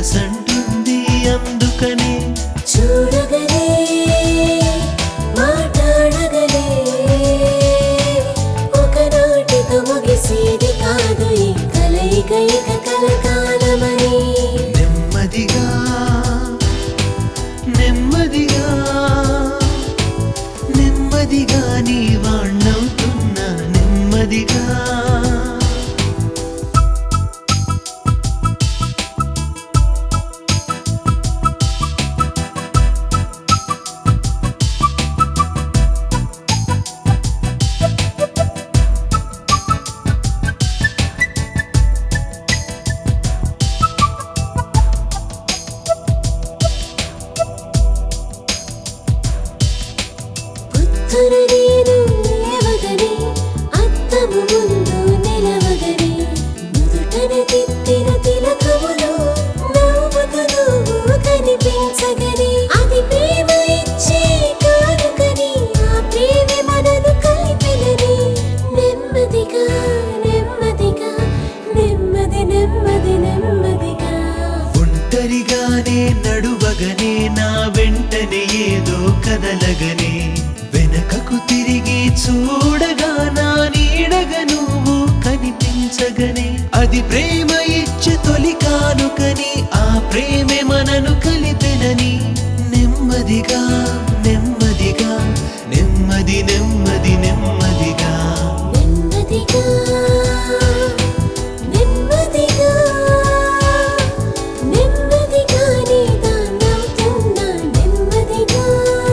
మనసంటుంది అందుకనే చూడగలే మాట్లాడగలే ఒకనాటితో ముగిసేది కాదు ఈ కలయిక ఇక కలకాలమని నెమ్మదిగా నెమ్మదిగా నెమ్మదిగా నీ వాణ్ణవుతున్నా నెమ్మదిగా పుత్తర నేను లేవగనే అద్దము ముందు నిలవగనే నుదుటన తిత్తిన తిలకములు నవ్వుతూ నువ్వు కనిపించగనే అది ప్రేమ ఇచ్చే కానుకని ఆ ప్రేమే మనను కలిపెనని నెమ్మదిగా నెమ్మదిగా నెమ్మది నెమ్మది నెమ్మదిగా ఒంటరిగానే నడువగనే నా వెంటనే ఏదో కదలగనే వెనకకు తిరిగి చూడగా నా నీడగా నువ్వు కనిపించగనే అది ప్రేమ ఇచ్చే తొలి కానుకని ఆ ప్రేమే మనను కలిపెనని నెమ్మదిగా నెమ్మదిగా నెమ్మది నెమ్మది నెమ్మదిగా నెమ్మదిగా నెమ్మదిగా నెమ్మదిగా నీ దానవుతున్నా నెమ్మదిగా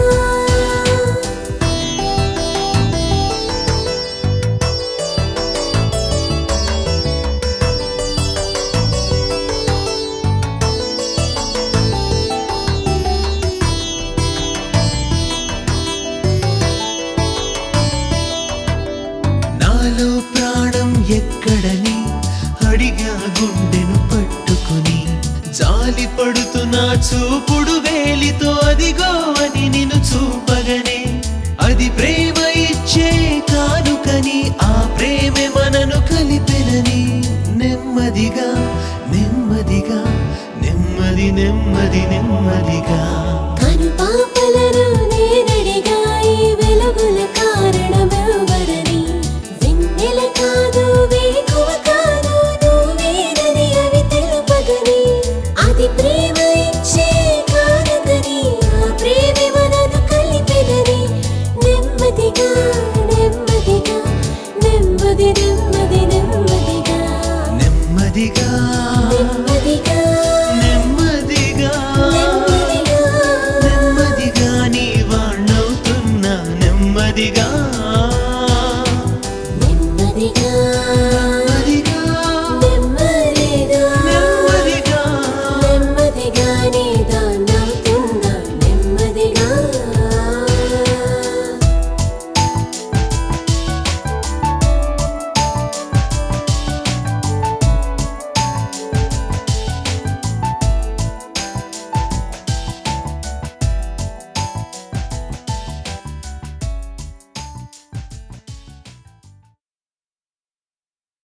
నాలో ప్రాణం ఎక్కడని అడిగా గుండెను పట్టుకుని జాలి పడుతున్నా చూపుడు వేలితో అదిగో అని నిన్ను చూపగనే అది ప్రేమ ఇచ్చే కానుకని ఆ ప్రేమే మనను కలిపెనని నెమ్మదిగా నెమ్మదిగా నెమ్మది నెమ్మది నెమ్మదిగా కను పాపలను నేనడిగా ఈ వెలుగుల కారణమెవ్వరని వెన్నెల కాదు వేకువ కాదు నువ్వేనని అవి తెలుపగని అది ప్రేమ ఇచ్చే కానుకని ఆ ప్రేమే మనను కలిపెనని నెమ్మదిగా నెమ్మదిగా నెమ్మది నెమ్మది నెమ్మదిగా నెమ్మదిగా నెమ్మదిగా నెమ్మదిగా నెమ్మదిగా నెమ్మదిగా నీ వాణ్ణవుతున్నా నెమ్మదిగా